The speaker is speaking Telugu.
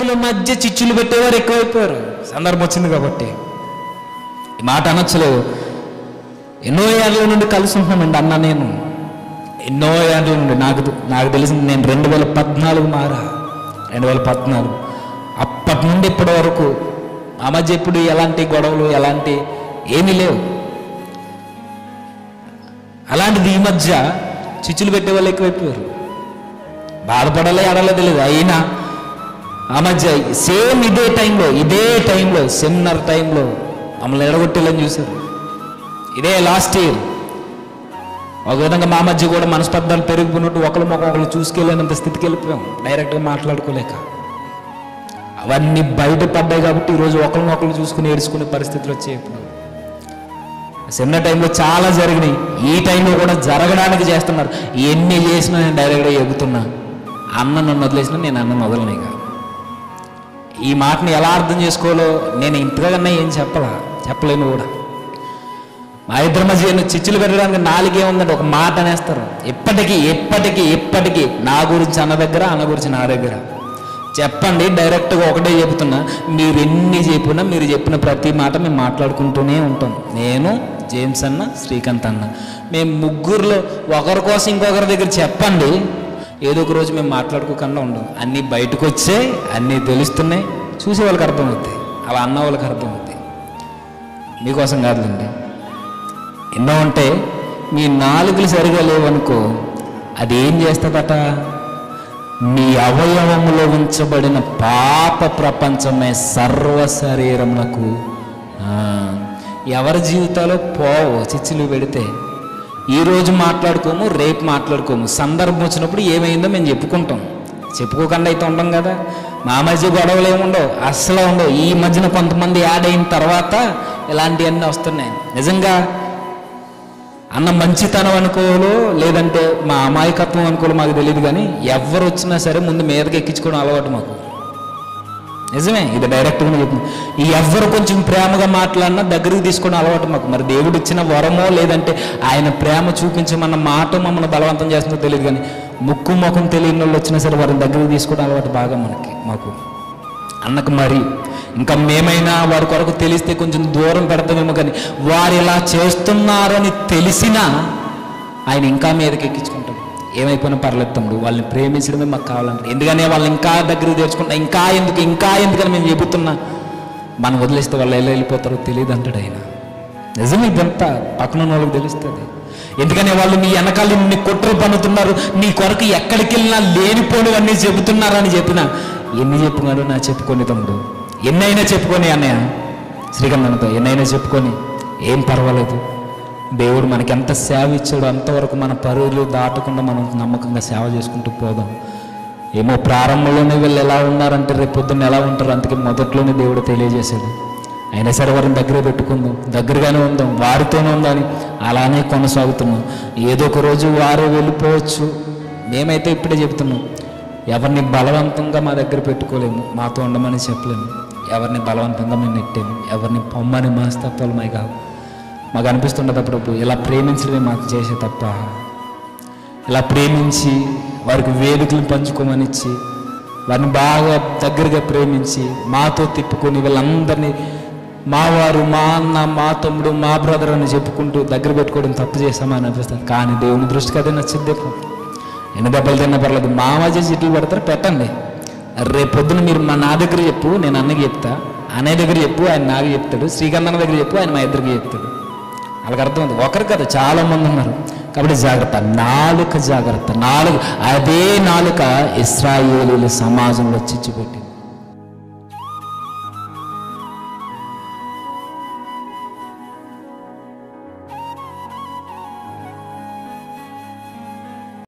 ఒకరి మధ్య చిచ్చులు పెట్టేవారు ఎక్కువైపోయారు సందర్భం వచ్చింది కాబట్టి ఈ మాట అనొచ్చలేదు ఎన్నో ఏళ్ళ నుండి కలిసి ఉంటున్నామండి అన్న నేను ఎన్నో ఏళ్ళ నుండి నాకు నాకు తెలిసింది నేను రెండు వేల పద్నాలుగు మారా రెండు వేల పద్నాలుగు అప్పటి నుండి ఇప్పటి వరకు ఆ మధ్య ఇప్పుడు ఎలాంటి గొడవలు ఎలాంటి ఏమీ లేవు అలాంటిది ఈ మధ్య చిచ్చులు పెట్టే వాళ్ళు ఎక్కువైపోయారు బాధపడాలో ఎడాలో తెలియదు అయినా ఆ మధ్య సేమ్ ఇదే టైంలో ఇదే టైంలో సెమినార్ టైంలో మమ్మల్ని ఎడగొట్టేయాలని చూశారు ఇదే లాస్ట్ ఇయర్ ఒక విధంగా మా మధ్య కూడా మనస్పర్ధాలు పెరిగిపోయినట్టు ఒకరి ముఖం ఒకరు చూసుకెళ్ళినంత స్థితికి వెళ్ళిపోయాం డైరెక్ట్గా మాట్లాడుకోలేక అవన్నీ బయటపడ్డాయి కాబట్టి ఈరోజు ఒకరినొకరు చూసుకుని ఏడ్చుకునే పరిస్థితులు వచ్చాయి ఇప్పుడు సెమినార్ టైంలో చాలా జరిగినాయి ఈ టైంలో కూడా జరగడానికి చేస్తున్నారు ఎన్ని చేసినా నేను డైరెక్ట్గా ఎగుతున్నా అన్న నన్ను వదిలేసినా నేను అన్నను వదలనే కాదు ఈ మాటని ఎలా అర్థం చేసుకోవాలో నేను ఇంతకన్నా ఏం చెప్పలా చెప్పలేను కూడా మా ఇద్దరి మధ్య ఎన్ని చిచ్చులు పెట్టడానికి నాలుగే ఉందంటే ఒక మాట అనేస్తారు ఎప్పటికీ ఎప్పటికీ ఎప్పటికీ నా గురించి అన్న దగ్గర అన్న గురించి నా దగ్గర చెప్పండి డైరెక్ట్గా ఒకటే చెబుతున్నా మీరు ఎన్ని చెప్పినా మీరు చెప్పిన ప్రతి మాట మేము మాట్లాడుకుంటూనే ఉంటాం నేను జేమ్స్ అన్న శ్రీకాంత్ అన్న మేము ముగ్గురులో ఒకరి కోసం ఇంకొకరి దగ్గర చెప్పండి ఏదో ఒక రోజు మేము మాట్లాడుకోకుండా ఉండం అన్నీ బయటకు వచ్చే అన్నీ తెలుస్తున్నాయి చూసే వాళ్ళకి అర్థమవుతాయి అలా అన్న వాళ్ళకి అర్థమవుతాయి మీకోసం కాదులేండి ఎన్నో ఉంటే మీ నాలుగులు సరిగా లేవనుకో అది ఏం చేస్తుందట మీ అవయవములో ఉంచబడిన పాప ప్రపంచమే సర్వ శరీరమునకు ఆ, ఎవరి జీవితాల్లో పోవు చిచ్చులు పెడితే ఈ రోజు మాట్లాడుకోము రేపు మాట్లాడుకోము సందర్భం వచ్చినప్పుడు ఏమైందో మేము చెప్పుకుంటాం చెప్పుకోకుండా అయితే ఉండం కదా మా మధ్య గొడవలు ఏముండవు అస్సలు ఉండవు ఈ మధ్యన కొంతమంది యాడ్ అయిన తర్వాత ఇలాంటివన్నీ వస్తున్నాయి నిజంగా అన్న మంచితనం అనుకోలో లేదంటే మా అమాయకత్వం అనుకోలో మాకు తెలియదు కానీ ఎవరు వచ్చినా సరే ముందు మీదకి ఎక్కించుకోవడం అలవాటు మాకు నిజమే ఇది డైరెక్ట్గా చెప్తుంది ఈ ఎవ్వరు కొంచెం ప్రేమగా మాట్లాడినా దగ్గరికి తీసుకోవడం అలవాటు మాకు మరి దేవుడు ఇచ్చిన వరమో లేదంటే ఆయన ప్రేమ చూపించమన్న మాట మమ్మల్ని బలవంతం చేస్తుందో తెలియదు కానీ ముక్కు ముఖం తెలియని వాళ్ళు వచ్చినా సరే వారిని దగ్గరికి తీసుకోవడం అలవాటు బాగా మనకి మాకు అన్నకు మరి ఇంకా మేమైనా వారి కొరకు తెలిస్తే కొంచెం దూరం పెడతామేమో కానీ వారు ఇలా చేస్తున్నారని తెలిసినా ఆయన ఇంకా మీదకి ఎక్కించుకుంటాడు ఏమైపోయినా పర్లేదు తమ్ముడు వాళ్ళని ప్రేమించడమే మాకు కావాలంటారు ఎందుకనే వాళ్ళని ఇంకా దగ్గరికి తెచ్చుకుంటా ఇంకా ఎందుకు ఇంకా ఎందుకని మేము చెబుతున్నా మనం వదిలేస్తే వాళ్ళు ఎలా వెళ్ళిపోతారో తెలియదు అంటాడు ఆయన నిజమే ఇదంతా పక్కన ఉన్న వాళ్ళకి తెలుస్తుంది ఎందుకనే వాళ్ళు నీ వెనకాల నీ కుట్రలు పన్నుతున్నారు నీ కొరకు ఎక్కడికి వెళ్ళినా లేనిపోనివన్నీ చెబుతున్నారని చెప్పిన ఎన్ని చెప్పుకున్నాడు నా చెప్పుకొని తమ్ముడు ఎన్నైనా చెప్పుకొని అన్నయ్య శ్రీకందనతో ఎన్నైనా చెప్పుకొని ఏం పర్వాలేదు దేవుడు మనకి ఎంత సేవ ఇచ్చాడో అంతవరకు మన పరువులు దాటకుండా మనం నమ్మకంగా సేవ చేసుకుంటూ పోదాం ఏమో ప్రారంభంలోనే వీళ్ళు ఎలా ఉన్నారంటే రేపు పొద్దున్న ఎలా ఉంటారు అందుకే మొదట్లోనే దేవుడు తెలియజేశాడు అయినా సరే వారిని దగ్గర పెట్టుకుందాం దగ్గరగానే ఉందాం వారితోనే ఉందని అలానే కొనసాగుతున్నాం ఏదో ఒక రోజు వారే వెళ్ళిపోవచ్చు మేమైతే ఇప్పుడే చెప్తున్నాం ఎవరిని బలవంతంగా మా దగ్గర పెట్టుకోలేము మాతో ఉండమని చెప్పలేము ఎవరిని బలవంతంగా మేము నెట్టాము ఎవరిని పొమ్మని మనస్తత్వాలు మాకు కావు మాకు అనిపిస్తుండదు అప్పుడప్పుడు ఇలా ప్రేమించడమే మాకు చేసే తప్ప ఇలా ప్రేమించి వారికి వేదికలు పంచుకోమని ఇచ్చి వారిని బాగా దగ్గరగా ప్రేమించి మాతో తిప్పుకొని వీళ్ళందరినీ మా వారు మా అన్న మా తమ్ముడు మా బ్రదర్ అని చెప్పుకుంటూ దగ్గర పెట్టుకోవడం తప్పు చేస్తామని అనిపిస్తుంది కానీ దేవుని దృష్టికి అదే నచ్చింది ఎన్ని దెబ్బలు తిన్నా పర్లేదు మా మధ్య చిట్లు పెడతారు పెట్టండి రేపు పొద్దున మీరు మా నా దగ్గర చెప్పు నేను అన్నకి చెప్తా అన్నయ్య దగ్గర చెప్పు ఆయన నాకు చెప్తాడు శ్రీకాంత్ దగ్గర చెప్పు ఆయన మా ఇద్దరికి చెప్తాడు వాళ్ళకి అర్థమవుతుంది ఒకరు కదా చాలా మంది ఉన్నారు కాబట్టి జాగ్రత్త నాలుక జాగ్రత్త నాలుగు అదే నాలుక ఇస్రాయేలీల సమాజంలో చిచ్చుపెట్టింది